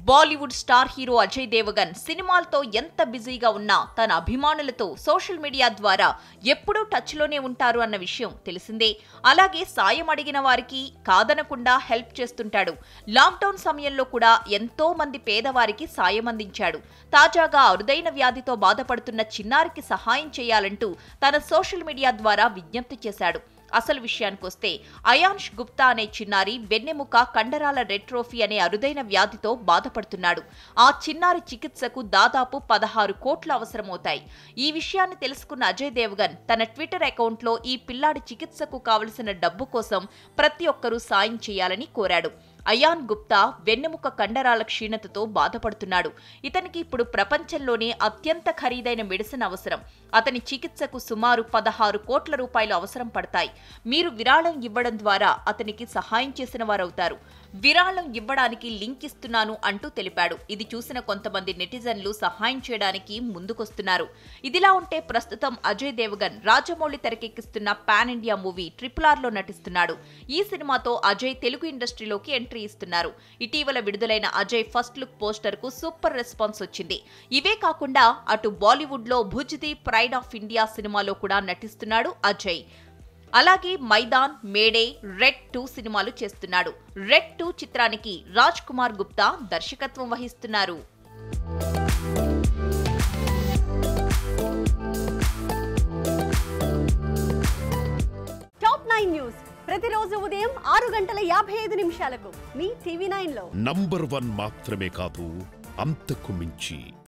Bollywood star hero Ajay Devgn సినిమాలతో ఎంత బిజీగా ఉన్నా తన అభిమానులతో సోషల్ మీడియా ద్వారా ఎప్పుడూ టచ్లోనే ఉంటారు అన్న విషయం తెలిసిందే అలాగే సాయం అడిగిన వారికి కాదనకుండా హెల్ప్ చేస్తుంటాడు లాక్డౌన్ సమయంలో కూడా ఎంతో మంది పేదవారికి సాయం అందించాడు తాజాగా అరుదైన వ్యాధితో బాధపడుతున్న చిన్నారికి సహాయం చేయాలంటూ తన సోషల్ మీడియా ద్వారా విజ్ఞప్తి చేశాడు అసలు విషయానికొస్తే అయాన్ష్ గుప్తా అనే చిన్నారి వెన్నెముక కండరాల రెట్రోఫీ అనే అరుదైన వ్యాధితో బాధపడుతున్నాడు ఆ చిన్నారి చికిత్సకు దాదాపు పదహారు కోట్లు అవసరమవుతాయి ఈ విషయాన్ని తెలుసుకున్న అజయ్ దేవగన్ తన ట్విట్టర్ అకౌంట్లో ఈ పిల్లాడి చికిత్సకు కావలసిన డబ్బు కోసం ప్రతి ఒక్కరూ సాయం చేయాలని కోరాడు అయాన్ గుప్తా వెన్నెముక కండరాల క్షీణతతో బాధపడుతున్నాడు ఇతనికి ఇప్పుడు ప్రపంచంలోనే అత్యంత ఖరీదైన మెడిసిన్ అవసరం అతని చికిత్సకు సుమారు పదహారు కోట్ల రూపాయలు అవసరం పడతాయి మీరు విరాళం ఇవ్వడం ద్వారా అతనికి సహాయం చేసిన వారవుతారు విరాళం ఇవ్వడానికి లింక్ ఇస్తున్నాను అంటూ తెలిపాడు ఇది చూసిన కొంతమంది నెటిజన్లు సహాయం చేయడానికి ముందుకొస్తున్నారు ఇదిలా ఉంటే ప్రస్తుతం అజయ్ దేవగన్ రాజమౌళి తెరకెక్కిస్తున్న pan India movie triple R లో నటిస్తున్నాడు ఈ సినిమాతో అజయ్ తెలుగు ఇండస్ట్రీలోకి ఎంట్రీ ఇస్తున్నారు ఇటీవల విడుదలైన అజయ్ ఫస్ట్ లుక్ పోస్టర్ కు సూపర్ రెస్పాన్స్ వచ్చింది ఇవే కాకుండా అటు బాలీవుడ్ లో భుజ్ది ప్రైడ్ ఆఫ్ ఇండియా సినిమాలో కూడా నటిస్తున్నాడు అజయ్ అలాగే మైదాన్ మేడే రెడ్ టూ సినిమాలు చేస్తున్నాడు రెడ్ టూ చిత్రానికి రాజ్ కుమార్ గుప్తా దర్శకత్వం వహిస్తున్నారు టాప్ నైన్ న్యూస్ ప్రతిరోజు ఉదయం ఆరు గంటల యాభై ఐదు నిమిషాలకు మీ టీవీ నైన్ లో నంబర్ వన్ మాత్రమే కాదు అంతకు మించి